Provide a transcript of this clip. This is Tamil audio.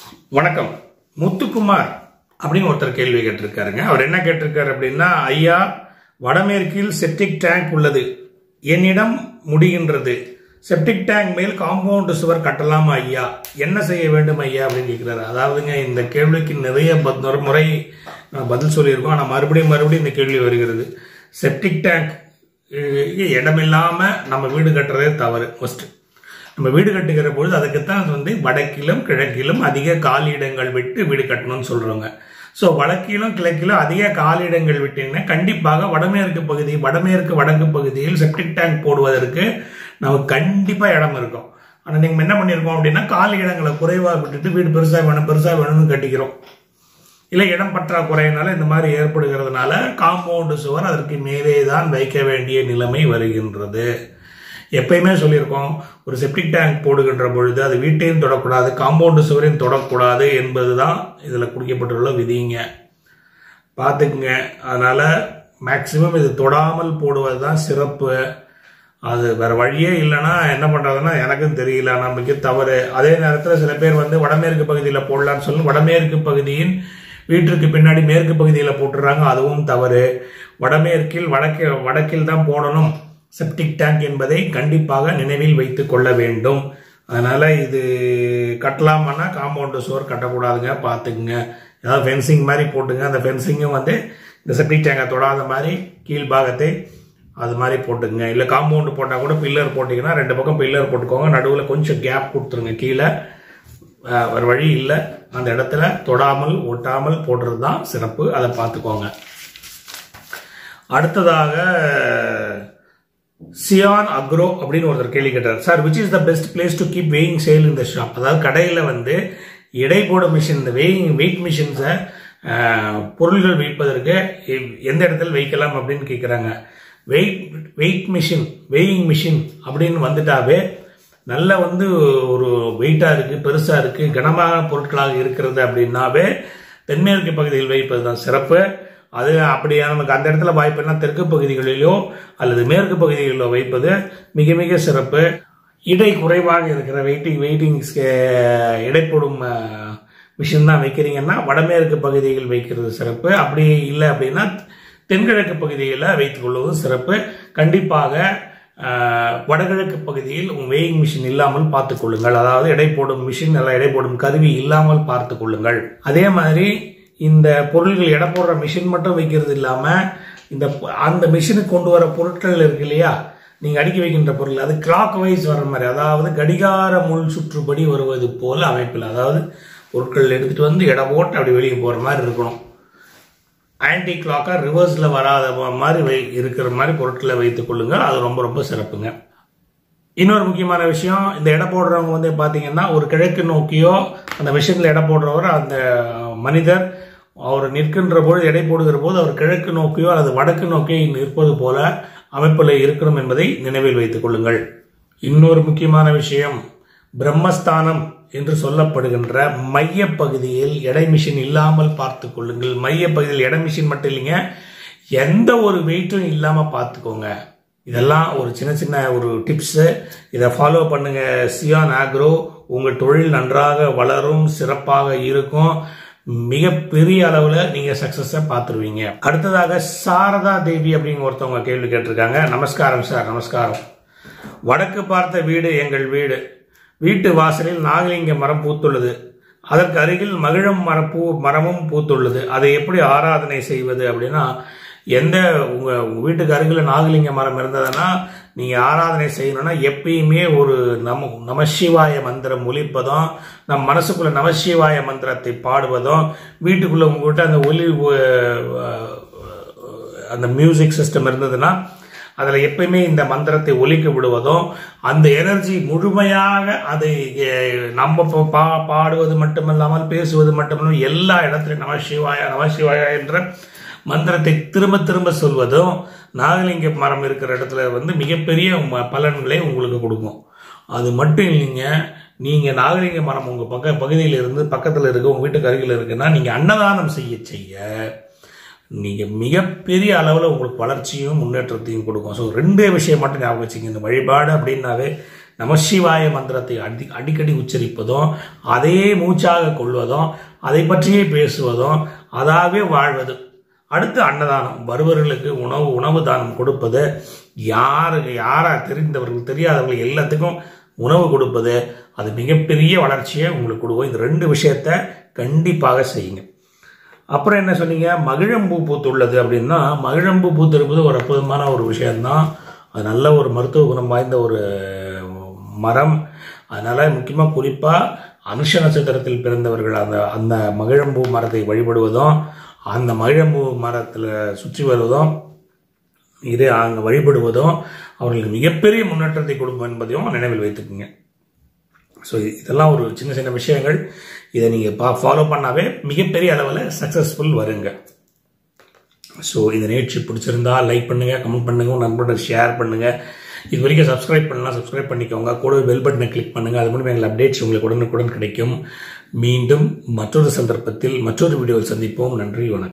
வணக்கம் முத்துக்குமார் அப்படின்னு ஒருத்தர் கேள்வி கேட்டிருக்காருங்க அவர் என்ன கேட்டிருக்காரு அப்படின்னா ஐயா வடமேற்கில் செப்டிக் டேங்க் உள்ளது என்னிடம் முடிகின்றது செப்டிக் டேங்க் மேல் காம்பவுண்ட் சுவர் கட்டலாமா ஐயா என்ன செய்ய வேண்டும் ஐயா அப்படின்னு கேட்கிறாரு அதாவதுங்க இந்த கேள்விக்கு நிறைய பத்- ஒரு முறை நான் பதில் சொல்லியிருக்கோம் ஆனால் மறுபடியும் மறுபடியும் இந்த கேள்வி வருகிறது செப்டிக் டேங்க் இடமில்லாம நம்ம வீடு கட்டுறதே தவறு ஃபர்ஸ்ட் நம்ம வீடு கட்டுகிற பொழுது அதுக்குத்தான் வந்து வடக்கிலும் கிழக்கிலும் அதிக காலியிடங்கள் விட்டு வீடு கட்டணும்னு சொல்றோங்க ஸோ வடக்கிலும் கிழக்கிலும் அதிக காலியிடங்கள் விட்டீங்கன்னா கண்டிப்பாக வடமேற்கு பகுதி வடமேற்கு வடக்கு பகுதியில் செப்டிக் டேங்க் போடுவதற்கு நமக்கு கண்டிப்பாக இடம் இருக்கும் ஆனால் நீங்கள் என்ன பண்ணியிருக்கோம் அப்படின்னா காலி இடங்களை குறைவாக விட்டுட்டு வீடு பெருசாக வேணும் பெருசாக வேணும்னு கட்டிக்கிறோம் இல்லை இடம் பற்றாக்குறையினால இந்த மாதிரி ஏற்படுகிறதுனால காம்பவுண்டு சுவர் அதற்கு மேலே தான் வைக்க வேண்டிய நிலைமை வருகின்றது எப்பயுமே சொல்லியிருக்கோம் ஒரு செப்டிக் டேங்க் போடுகின்ற பொழுது அது வீட்டையும் தொடக்கூடாது காம்பவுண்டு சுவரையும் தொடக்கூடாது என்பதுதான் இதில் குறிக்கப்பட்டுள்ள விதிங்க பார்த்துக்குங்க அதனால மேக்சிமம் இது தொடாமல் போடுவது தான் சிறப்பு அது வேற வழியே இல்லைன்னா என்ன பண்றதுன்னா எனக்கும் தெரியல நமக்கு தவறு அதே நேரத்தில் சில பேர் வந்து வடமேற்கு பகுதியில் போடலாம்னு சொல்லி வடமேற்கு பகுதியின் வீட்டிற்கு பின்னாடி மேற்கு பகுதியில் போட்டுறாங்க அதுவும் தவறு வடமேற்கில் வடக்கு வடக்கில் தான் போடணும் செப்டிக் டேங்க் என்பதை கண்டிப்பாக நினைவில் வைத்துக் கொள்ள வேண்டும் அதனால இது கட்டலாமான்னா காம்பவுண்டு சுவர் கட்டக்கூடாதுங்க பார்த்துக்குங்க ஏதாவது ஃபென்சிங் மாதிரி போட்டுங்க அந்த ஃபென்சிங்கும் வந்து இந்த செப்டிக் டேங்கை தொடாத மாதிரி கீழ்பாகத்தை அது மாதிரி போட்டுங்க இல்லை காம்பவுண்டு போட்டால் கூட பில்லர் போட்டிங்கன்னா ரெண்டு பக்கம் பில்லர் போட்டுக்கோங்க நடுவில் கொஞ்சம் கேப் கொடுத்துருங்க கீழே அஹ், ஒரு வழி இல்லை அந்த இடத்துல தொடாமல் ஒட்டாமல் போடுறது தான் சிறப்பு அதை பார்த்துக்கோங்க அடுத்ததாக சியான் அக்ரோ அப்படின்னு ஒருத்தர் கேள்வி கேட்டார் sir which is the best place to keep weighing scale in the shop அதாவது கடையில் வந்து எடை போட மிஷின் இந்த வெயிங் வெயிட் மிஷின்ஸை பொருள்கள் வைப்பதற்கு எ- எந்த இடத்துல வைக்கலாம் அப்படின்னு கேட்குறாங்க weight weight machine weighing machine அப்படின்னு வந்துட்டாவே நல்ல வந்து ஒரு வெயிட்டாக இருக்குது பெருசாக இருக்குது கனமான பொருட்களாக இருக்கிறது அப்படின்னாவே தென்மேற்கு பகுதியில் வைப்பது தான் சிறப்பு அது அப்படியே நமக்கு அந்த இடத்துல வாய்ப்புனா தெற்கு பகுதிகளிலோ அல்லது மேற்கு பகுதிகளிலோ வைப்பது மிக மிக சிறப்பு இடை குறைவாக இருக்கிற வெயிட்டிங் வெயிட்டிங் இடை போடும் மிஷின் தான் வைக்கிறீங்கன்னா வடமேற்கு பகுதியில் வைக்கிறது சிறப்பு அப்படி இல்லை அப்படின்னா தென்கிழக்கு பகுதியில் வைத்துக் கொள்வது சிறப்பு கண்டிப்பாக ஆஹ், வடகிழக்கு பகுதியில் உங்கள் வெயிங் மிஷின் இல்லாமல் பார்த்துக் கொள்ளுங்கள் அதாவது எடை போடும் மிஷின் அல்ல எடை போடும் கருவி இல்லாமல் பார்த்துக் கொள்ளுங்கள் அதே மாதிரி இந்த பொருள்கள் எடை போடுற மிஷின் மட்டும் வைக்கிறது இல்லாம இந்த ப- அந்த மிஷினுக்கு கொண்டு வர பொருட்கள் இருக்கு இல்லையா நீங்க அடுக்கி வைக்கின்ற பொருள் அது கிளாக் வைஸ் வர்ற மாதிரி அதாவது கடிகார முள் சுற்றுப்படி வருவது போல அமைப்பில் அதாவது பொருட்கள் எடுத்துட்டு வந்து எடை போட்டு அப்படி வெளியே போற மாதிரி இருக்கணும் ஆன்டி கிளாக்கா ரிவர்ஸ்ல வராத மாதிரி வை இருக்கிற மாதிரி பொருட்களை வைத்துக் கொள்ளுங்கள் அது ரொம்ப ரொம்ப சிறப்புங்க இன்னொரு முக்கியமான விஷயம் இந்த எடை போடுறவங்க வந்து பார்த்தீங்கன்னா ஒரு கிழக்கு நோக்கியோ அந்த விஷயத்தில் எடை போடுறவர் அந்த மனிதர் அவர் நிற்கின்ற பொழுது எடை போடுகிற போது அவர் கிழக்கு நோக்கியோ அல்லது வடக்கு நோக்கியோ நிற்பது போல அமைப்பில் இருக்கணும் என்பதை நினைவில் வைத்துக் கொள்ளுங்கள் இன்னொரு முக்கியமான விஷயம் பிரம்மஸ்தானம் என்று சொல்லப்படுகின்ற மைய பகுதியில் எடை மிஷின் இல்லாமல் பார்த்துக் கொள்ளுங்கள் மைய பகுதியில் எடை மிஷின் மட்டும் இல்லைங்க எந்த ஒரு வெயிட்டும் இல்லாமல் பார்த்துக்கோங்க இதெல்லாம் ஒரு சின்ன சின்ன ஒரு டிப்ஸு இதை ஃபாலோ பண்ணுங்க சியான் ஆக்ரோ உங்கள் தொழில் நன்றாக வளரும் சிறப்பாக இருக்கும் மிகப்பெரிய அளவில் நீங்கள் சக்ஸஸை பார்த்துருவீங்க அடுத்ததாக சாரதா தேவி அப்படிங்கிற ஒருத்தவங்க கேள்வி கேட்டிருக்காங்க நமஸ்காரம் சார் நமஸ்காரம் வடக்கு பார்த்த வீடு எங்கள் வீடு வீட்டு வாசலில் நாகலிங்க மரம் பூத்துள்ளது அதற்கு அருகில் மகிழம் மரப்பூ மரமும் பூத்துள்ளது அதை எப்படி ஆராதனை செய்வது அப்படின்னா எந்த உங்க உங்க வீட்டுக்கு அருகில் நாகலிங்க மரம் இருந்ததுன்னா நீங்க ஆராதனை செய்யணும்னா எப்பயுமே ஒரு நம நமசிவாய மந்திரம் ஒலிப்பதும் நம் மனசுக்குள்ள நமசிவாய மந்திரத்தை பாடுவதும் வீட்டுக்குள்ள உங்ககிட்ட அந்த ஒலி அஹ், அந்த மியூசிக் சிஸ்டம் இருந்ததுன்னா அதில் எப்பயுமே இந்த மந்திரத்தை ஒலிக்க விடுவதும் அந்த எனர்ஜி முழுமையாக அதை அஹ், நம்ம பா- பா- பாடுவது மட்டுமல்லாமல் பேசுவது மட்டுமல்லாமல் எல்லா இடத்துலையும் நமசிவாய நமசிவாய என்ற மந்திரத்தை திரும்ப திரும்ப சொல்வதும் நாகலிங்க மரம் இருக்கிற இடத்துல வந்து மிகப்பெரிய ம- பலன்களை உங்களுக்கு கொடுக்கும் அது மட்டும் இல்லைங்க நீங்க நாகலிங்க மரம் உங்க பக்க பகுதியில் இருந்து பக்கத்தில் இருக்க உங்க வீட்டுக்கு அருகில் இருக்குன்னா நீங்க அன்னதானம் செய்ய செய்ய நீங்க மிகப்பெரிய அளவில் உங்களுக்கு வளர்ச்சியும் முன்னேற்றத்தையும் கொடுக்கும் ஸோ ரெண்டே விஷயம் மட்டும் ஞாபகம் வச்சுங்க இந்த வழிபாடு அப்படின்னாவே நமசிவாய மந்திரத்தை அடி அடிக்கடி உச்சரிப்பதும் அதையே மூச்சாக கொள்வதும் அதை பற்றியே பேசுவதும் அதாகவே வாழ்வது அடுத்து அன்னதானம் வருபவர்களுக்கு உணவு உணவு தானம் கொடுப்பது யாருக்கு யாரா தெரிந்தவர்கள் தெரியாதவர்கள் எல்லாத்துக்கும் உணவு கொடுப்பது அது மிகப்பெரிய வளர்ச்சியை உங்களுக்கு கொடுக்கும் இந்த ரெண்டு விஷயத்த கண்டிப்பாக செய்யுங்க அப்புறம் என்ன சொன்னீங்க மகிழம்பூ பூத்துள்ளது அப்படின்னா மகிழம்பூ பூத்திருப்பது ஒரு அற்புதமான ஒரு விஷயம்தான் அது நல்ல ஒரு மருத்துவ குணம் வாய்ந்த ஒரு மரம் அதனால் முக்கியமாக குறிப்பாக அனுஷ நட்சத்திரத்தில் பிறந்தவர்கள் அந்த அந்த மகிழம்பூ மரத்தை வழிபடுவதும் அந்த மகிழம்பூ மரத்தில் சுற்றி வருவதும் இது அங்கே வழிபடுவதும் அவர்களுக்கு மிகப்பெரிய முன்னேற்றத்தை கொடுக்கும் என்பதையும் நினைவில் வைத்துக்குங்க ஸோ இதெல்லாம் ஒரு சின்ன சின்ன விஷயங்கள் இதை நீங்கள் பா ஃபாலோ பண்ணாவே மிகப்பெரிய அளவில் சக்ஸஸ்ஃபுல் வருங்க ஸோ இந்த நிகழ்ச்சி பிடிச்சிருந்தா லைக் பண்ணுங்கள் கமெண்ட் பண்ணுங்கள் உங்கள் நண்பர்கள் ஷேர் பண்ணுங்கள் இது வரைக்கும் சப்ஸ்கிரைப் பண்ணலாம் சப்ஸ்கிரைப் பண்ணிக்கோங்க கூட பெல் பட்டனை கிளிக் பண்ணுங்கள் அது மூலம் எங்கள் அப்டேட்ஸ் உங்களுக்கு உடனுக்குடன் கிடைக்கும் மீண்டும் மற்றொரு சந்தர்ப்பத்தில் மற்றொரு வீடியோவில் சந்திப்போம் நன்றி வணக்கம்